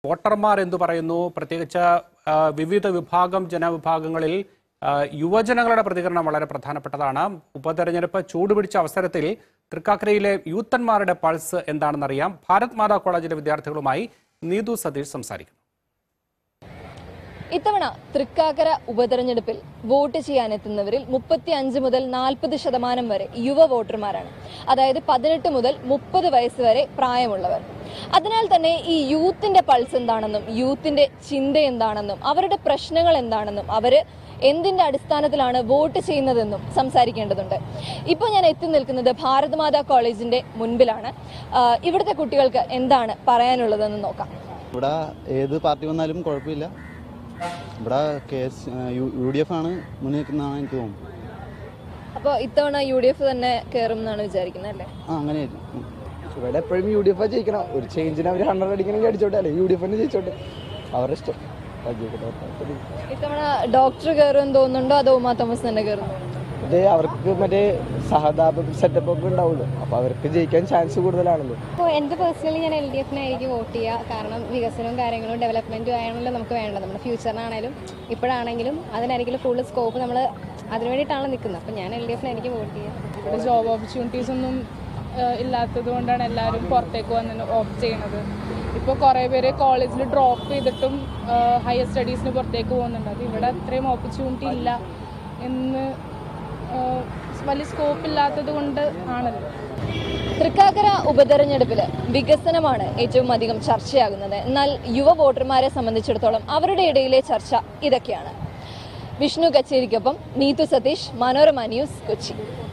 വോട്ടർമാർ എന്തു പറയുന്നു പ്രത്യേകിച്ച് ആ, വിവിധ വിഭാഗം ജനവിഭാഗങ്ങളിൽ ആ, യുവജനങ്ങളുടെ പ്രതികരണം വളരെ പ്രധാനപ്പെട്ടതാണ് ഉപതെരഞ്ഞെടുപ്പ് ചൂടുപിടിച്ച അവസരത്തിൽ തൃക്കാക്കരയിലെ യൂത്തന്മാരുടെ പൾസ് എന്താണെന്നറിയാം ഭാരത് മാതാ കോളേജിലെ വിദ്യാർത്ഥികളുമായി നീതു സതീഷ് സംസാരിക്കുന്നു ഇത്തവണ തൃക്കാക്കര ഉപതെരഞ്ഞെടുപ്പിൽ വോട്ട് ചെയ്യാനെത്തുന്നവരിൽ മുപ്പത്തി അഞ്ച് മുതൽ നാൽപ്പത് ശതമാനം വരെ യുവ വോട്ടർമാരാണ് അതായത് പതിനെട്ട് മുതൽ മുപ്പത് വയസ്സ് വരെ പ്രായമുള്ളവർ അതിനാൽ തന്നെ ഈ യൂത്തിന്റെ പൾസ് എന്താണെന്നും യൂത്തിന്റെ ചിന്ത എന്താണെന്നും അവരുടെ പ്രശ്നങ്ങൾ എന്താണെന്നും അവര് എന്തിന്റെ അടിസ്ഥാനത്തിലാണ് വോട്ട് ചെയ്യുന്നതെന്നും സംസാരിക്കേണ്ടതുണ്ട് ഇപ്പോൾ ഞാൻ എത്തി നിൽക്കുന്നത് ഭാരതമാതാ കോളേജിന്റെ മുൻപിലാണ് ആ, ഇവിടുത്തെ കുട്ടികൾക്ക് എന്താണ് പറയാനുള്ളതെന്ന് നോക്കാം ഇവിടെ ഏത് പാർട്ടി വന്നാലും കുഴപ്പമില്ല ഇവിടെ K S U D F ആണ് മുന്നിൽ നിൽക്കുന്നതാണ് എനിക്ക് തോന്നുന്നത് അപ്പോൾ ഇത്തവണ യു ഡി എഫ് തന്നെ കയറും എന്നാണ് വിചാരിക്കുന്നത് അല്ലേ ആ അങ്ങനെയായിരിക്കും ഉം. ഇവിടെ എപ്പോഴും യു ഡി എഫ് ജയിക്കണം ഒരു ചേഞ്ചിന് അവർ ഹൺഡ്രഡ് അടിക്കണമെങ്കിൽ അടിച്ചോട്ടെ അല്ലേ യു ഡി എഫ് തന്നെ ജയിച്ചോട്ടെ അവരുടെ ഇഷ്ടം ഭാഗ്യപ്പെട്ട അവർക്ക്. ഇത്തവണ ഡോക്ടർ കയറുമെന്ന് തോന്നുന്നുണ്ടോ അതോ ഉമാ തോമസ് തന്നെ കയറുന്നു ഇത് അവർക്ക് മറ്റേ സഹതാപ സെറ്റപ്പ് ഒക്കെ ഉണ്ടാവുമല്ലോ അപ്പൊ അവർക്ക് ജയിക്കാൻ ചാൻസ് കൂടുതലാണല്ലോ അപ്പോൾ എൻ്റെ പേഴ്സണലി ഞാൻ എൽ ഡി എഫിനായിരിക്കും വോട്ട് ചെയ്യുക കാരണം വികസനവും കാര്യങ്ങളും ഡെവലപ്മെൻറ്റും ആണല്ലോ നമുക്ക് വേണ്ടത് നമ്മുടെ ഫ്യൂച്ചറിനാണേലും ഇപ്പോഴാണെങ്കിലും അതിനായിരിക്കും കൂടുതൽ സ്കോപ്പ് നമ്മൾ അതിനു വേണ്ടിയിട്ടാണ് നിൽക്കുന്നത് അപ്പോൾ ഞാൻ എൽ ഡി എഫിനായിരിക്കും വോട്ട് ചെയ്യുക ഇവിടെ ജോബ് ഓപ്പർച്യൂണിറ്റീസ് ഒന്നും ഇല്ലാത്തത് കൊണ്ടാണ് എല്ലാവരും പുറത്തേക്ക് വന്ന് ഓപ്റ്റ് ചെയ്യുന്നത് ഇപ്പോൾ കുറേ പേര് കോളേജിൽ ഡ്രോപ്പ് ചെയ്തിട്ടും ഹയർ സ്റ്റഡീസിന് പുറത്തേക്ക് പോകുന്നുണ്ട് അത് ഇവിടെ അത്രയും ഓപ്പർച്യൂണിറ്റി ഇല്ല എന്ന് ആ, വലിയ സ്കോപ്പ് ഇല്ലാത്തത് കൊണ്ട് ആണല്ലോ തൃക്കാക്കര ഉപതെരഞ്ഞെടുപ്പില് വികസനമാണ് ഏറ്റവും അധികം ചർച്ചയാകുന്നത് എന്നാൽ യുവ വോട്ടർമാരെ സംബന്ധിച്ചിടത്തോളം അവരുടെ ഇടയിലെ ചർച്ച ഇതൊക്കെയാണ് വിഷ്ണു കച്ചേരിക്കൊപ്പം നീതു സതീഷ് മനോരമ ന്യൂസ് കൊച്ചി